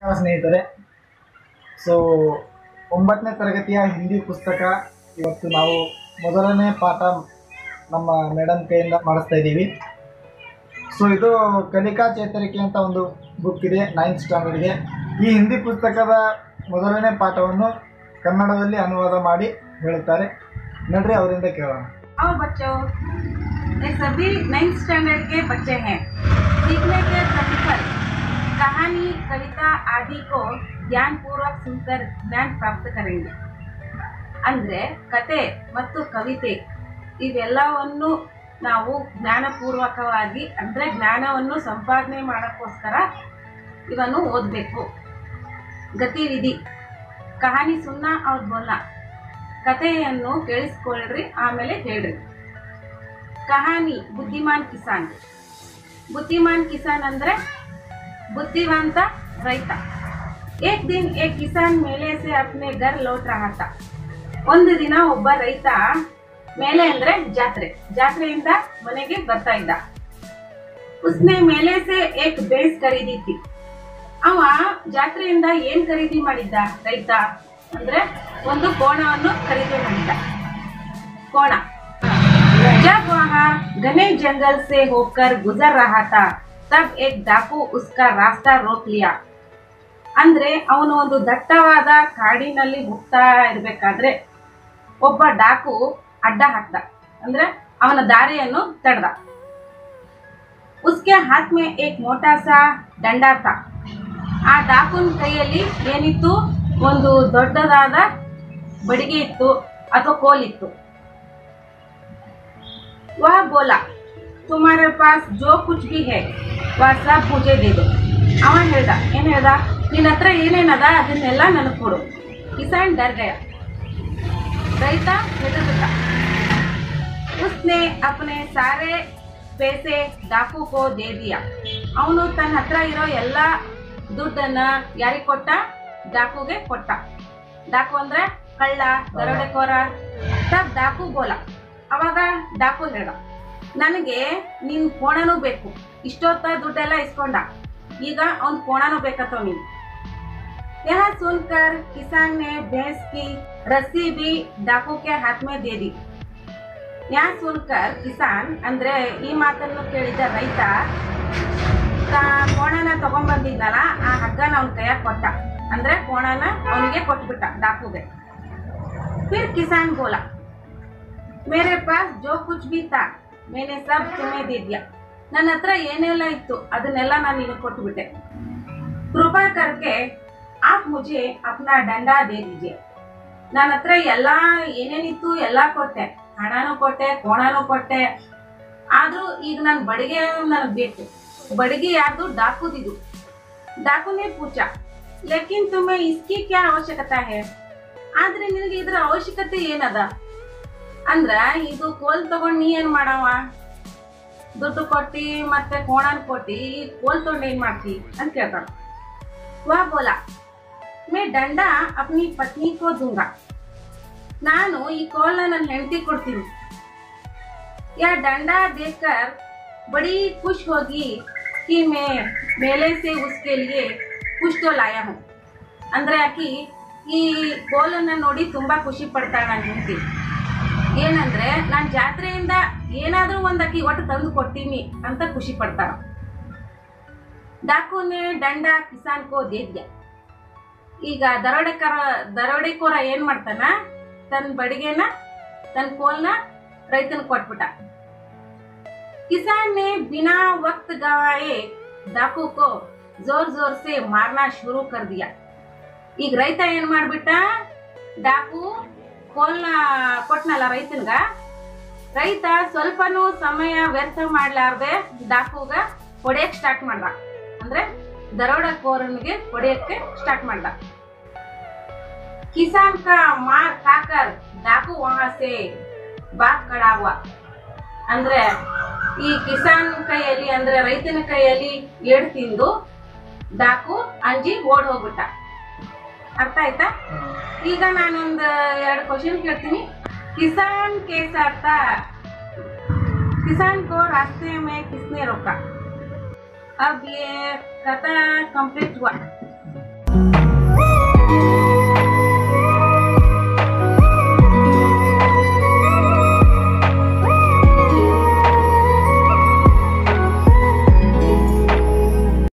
ಸ್ನೇಹಿತರೆ ಸೊ ಒಂಬತ್ತನೇ ತರಗತಿಯ ಹಿಂದಿ ಪುಸ್ತಕ ಇವತ್ತು ನಾವು ಮೊದಲನೇ ಪಾಠ ನಮ್ಮ ಮೇಡಮ್ ಕೈಯಿಂದ ಮಾಡಿಸ್ತಾ ಇದ್ದೀವಿ ಸೊ ಇದು ಕಲಿಕಾ ಚೇತರಿಕೆ ಅಂತ ಒಂದು ಬುಕ್ ಇದೆ ನೈನ್ತ್ ಸ್ಟ್ಯಾಂಡರ್ಡ್ಗೆ ಈ ಹಿಂದಿ ಪುಸ್ತಕದ ಮೊದಲನೇ ಪಾಠವನ್ನು ಕನ್ನಡದಲ್ಲಿ ಅನುವಾದ ಮಾಡಿ ಹೇಳುತ್ತಾರೆ ನಡ್ರಿ ಅವರಿಂದ ಕೇಳೋಣ और बच्चों ये सभी नाइन्थ स्टैंडर्ड के बच्चे हैं सीखने के प्रतिफल कहानी कविता आदि को ध्यान पूर्वक सुनकर ज्ञान प्राप्त करेंगे ಅಂದರೆ ಕತೆ ಮತ್ತು ಕವಿತೆ ಇವೆಲ್ಲವನ್ನು ನಾವು ಜ್ಞಾನಪೂರ್ವಕವಾಗಿ ಅಂದರೆ ಜ್ಞಾನವನ್ನು ಸಂಪಾದನೆ ಮಾಡೋಕ್ಕೋಸ್ಕರ ಇವನ್ನು ಓದಬೇಕು ಗತಿವಿಧಿ ಕಹಾನಿ ಸುನ್ನ ಅವ್ರು ಬೋಲ ಕಥೆಯನ್ನು ಕೇಳಿಸ್ಕೊಳ್ರಿ ಆಮೇಲೆ ಹೇಳ್ರಿ ಕಹಾನಿ ಬುದ್ಧಿಮಾನ್ ಕಿಸಾನ್ ಬುದ್ಧಿಮಾನ್ ಕಿಸಾನ್ ಅಂದ್ರೆ ಬುದ್ಧಿವಂತ ರೈತ ಏಕ್ ದಿನ್ ಏಕ್ ಕಿಸಾನ್ ಮೇಲೆ ಸೆ ಅಪ್ನೆ ಗರ್ ಲೌಟ್ ರಹಾ ತಾ ಒಂದು ದಿನ ಒಬ್ಬ ರೈತ ಮೇಲೆ ಅಂದ್ರೆ ಜಾತ್ರೆ ಜಾತ್ರೆಯಿಂದ ಮನೆಗೆ ಬರ್ತಾ ಇದ್ದ ಉಸ್ನೆ ಮೇಲೆ ಸೆ ಏಕ್ ಬೇಸ್ ಖರೀದಿತಿ ಅವ ಜಾತ್ರೆಯಿಂದ ಏನ್ ಖರೀದಿ ಮಾಡಿದ್ದ ರೈತ ಅಂದ್ರೆ ಒಂದು ಕೋಣವನ್ನು ಖರೀದಿ ಮಾಡಿದ್ದ ಕೋಣ जब वहाँ घने जंगल से होकर गुजर रहा था तब एक डाकू उसका रास्ता रोक लिया ಅಂದ್ರೆ ಅವನು ಒಂದು ದಟ್ಟವಾದ ಕಾಡಿನಲ್ಲಿ ಹೋಗ್ತಾ ಇರ್ಬೇಕಾದ್ರೆ ಒಬ್ಬ ಡಾಕು ಅಡ್ಡ ಹಾಕ್ದ ಅಂದ್ರೆ ಅವನ ದಾರಿಯನ್ನು ತಡೆದ ಉಸ್ಕೆ ಹಾತ್ ಮೇ ಏಕ್ ಮೋಟಾ ಸಾ ದಂಡ ತಾ ಆ ಡಾಕುನ್ ಕೈಯಲ್ಲಿ ಏನಿತ್ತು ಒಂದು ದೊಡ್ಡದಾದ ಬಡಿಗೆ ಇತ್ತು ಅಥವಾ ಕೋಲಿತ್ತು वह बोला तुम्हारे पास जो कुछ भी है वह सब मुझे दे दो ಅವ ಹೇಳ್ದ ಏನ್ ಹೇಳ್ದ ನಿನ್ನ ಹತ್ರ ಏನೇನದ ಅದನ್ನೆಲ್ಲ ನನಗೆ ಕೊಡು ಕಿಸಾನ್ ಡರ್ ಗಯ ರೈತ ಹೆದರ್ಬಿಟ್ಟ ಉಸ್ನೆ ಅಪ್ನೆ ಸಾರೆ ಪೇಸೆ ಡಾಕು ಕೋ ದೇ ದಿಯಾ ಅವನು ತನ್ನ ಹತ್ರ ಇರೋ ಎಲ್ಲ ದುಡ್ಡನ್ನ ಯಾರಿಗೆ ಕೊಟ್ಟ ಡಾಕುಗೆ ಕೊಟ್ಟ ಡಾಕು ಅಂದ್ರೆ ಕಳ್ಳ ದರೋಡೆಕೋರ ತಬ್ ಡಾಕು ಬೋಲ ಅವಾಗ ಡಾಕು ಹೇಳ ನನಗೆ ನಿನ್ ಕೋಣನೂ ಬೇಕು ಇಷ್ಟೊತ್ತ ದುಡ್ಡೆಲ್ಲ ಇಸ್ಕೊಂಡ ಈಗ ಅವ್ನ್ ಕೋಣನೂ ಬೇಕತ್ತವ ನೀನು यह सुनकर किसान ने भैंस की रस्सी भी डाकू के हाथ में दे दी यह सुनकर ಕಿಸಾನ್ ಅಂದ್ರೆ ಈ ಮಾತನ್ನು ಕೇಳಿದ ರೈತ ತಾ ಕೋಣನ ತಗೊಂಡ್ಬಂದಿದ್ನಲ್ಲ ಆ ಹಗ್ಗನ ಅವನ ಕೈಯಾಗ ಕೊಟ್ಟ ಅಂದ್ರೆ ಕೋಣನ ಅವನಿಗೆ ಕೊಟ್ಬಿಟ್ಟ ಡಾಕುಗೆ फिर किसान बोला मेरे पास जो कुछ भी था मैंने सब तुम्हें दे दिया ನನ್ನ ಹತ್ರ ಏನೆಲ್ಲ ಇತ್ತು ಅದನ್ನೆಲ್ಲ ನಾನು ನಿನಗೆ ಕೊಟ್ಬಿಟ್ಟೆ ಕೃಪಾ ಕರ್ಕೆ ಆಪ್ ಮುಜೆ ಅಪ್ನಾ ದಂಡ ದೇ ದೀಜಿಯೆ ನನ್ನ ಹತ್ರ ಎಲ್ಲ ಏನೇನಿತ್ತು ಎಲ್ಲ ಕೊಟ್ಟೆ ಹಣನೂ ಕೊಟ್ಟೆ ಕೋಣನೂ ಕೊಟ್ಟೆ ಆದ್ರೂ ಈಗ ನನ್ನ ಬಡಿಗೆ ನನಗೆ ಬೇಕು ಬಡಿಗೆ ಯಾರ್ದು ಡಾಕುದಿದು ಡಾಕುನೇ ಪೂಚ ಲೇಕಿನ್ ತುಮೆ ಇಸ್ಕಿ ಕ್ಯಾ ಅವಶ್ಯಕತೆ ಹೇ ಆದ್ರೆ ನಿನಗೆ ಇದ್ರ ಅವಶ್ಯಕತೆ ಏನದ ಅಂದ್ರ ಇದು ಕೋಲ್ ತಗೊಂಡ್ ನೀ ಏನ್ ಮಾಡವ ದುಡ್ಡು ಕೊಟ್ಟಿ ಮತ್ತೆ ಕೋಣನ್ ಕೊಟ್ಟಿ ಈ ಕೋಲ್ ತಗೊಂಡ್ ಏನ್ ಮಾಡ್ತಿ ಅಂತ ಕೇಳ್ತಾನ ವಾ ಬೋಲ ಮೇ ದಂಡ ಅಪ್ನಿ ಪತ್ನಿ ಕೋ ದೂಂಗ ನಾನು ಈ ಕೋಲ್ನ ನನ್ನ ಹೆಂಡತಿ ಕೊಡ್ತೀನಿ ಯಾ ದಂಡ ದೇಕರ್ ಬड़ी खुश होगी कि मैं मेले से उसके लिए कुछ तो लाया हूँ ಅಂದ್ರೆ ಆಕಿ ಈ ಕೋಲನ್ನ ನೋಡಿ ತುಂಬಾ ಖುಷಿ ಪಡ್ತಾಳ ನನ್ನ ಹೆಂಡತಿ ಏನಂದ್ರೆ ನಾನ್ ಜಾತ್ರೆಯಿಂದ ಏನಾದ್ರೂ ಒಂದ್ ಅಕ್ಕಿ ಒಟ್ಟು ತಂದು ಕೊಡ್ತೀನಿ ಅಂತ ಖುಷಿ ಪಡ್ತಾಳ ಡಾಕುನೆ ದಂಡ ಕಿಸಾನ್ ಕೋ ದೇದ್ಯ ಈಗ ದರೋಡೆಕರ ದರೋಡೆಕೋರ ಏನ್ ಮಾಡ್ತಾನ ತನ್ನ ಬಡಿಗೆನ ತನ್ನ ಕೋಲ್ನ ರೈತನ ಕೊಟ್ಬಿಟ್ಟ किसान ने बिना वक्त गवाए डाकू को जोर जोर से मारना शुरू कर दिया ಈಗ ರೈತ ಏನ್ ಮಾಡ್ಬಿಟ್ಟ ಡಾಕು ಕೋಲ್ನ ಕೊಟ್ನಲ್ಲ ರೈತನ್ಗ ರೈತ ಸ್ವಲ್ಪನೂ ಸಮಯ ವ್ಯರ್ಥ ಮಾಡ್ಲಾರ್ದೆ ಡಾಕುಗ ಹೊಡೆಯಕ್ ಸ್ಟಾರ್ಟ್ ಮಾಡ್ದ ಅಂದ್ರೆ ದರೋಡಕೋರನಿಗೆ ಹೊಡೆಯಕ್ಕೆ ಸ್ಟಾರ್ಟ್ ಮಾಡ್ದ ಕಿಸಾನ್ ಕಾ ಮಾರ್ ಖಾಕರ್ ಡಾಕು ವಹಾ ಸೆ ಬಾಗ್ ಖಡಾ ಹುವಾ ಅಂದ್ರೆ ಈ ಕಿಸಾನ್ ಕೈಯಲ್ಲಿ ಅಂದ್ರೆ ರೈತನ ಕೈಯಲ್ಲಿ ಏಡ್ ತಿಂದು ಡಾಕು ಅಂಜಿ ಓಡ್ ಹೋಗ್ಬಿಟ್ಟ ಅರ್ಥ ಆಯ್ತಾ ಈಗ ನಾನೊಂದು ಎರಡು ಕ್ವಶನ್ ಕೇಳ್ತೀನಿ ಕಿಸಾನ್ ಕೇಸ್ ಅರ್ಥ किसान को रास्ते में किसने रोका अब ये कथा कंप्लीट हुआ ಧನ್ಯವಾದಗಳು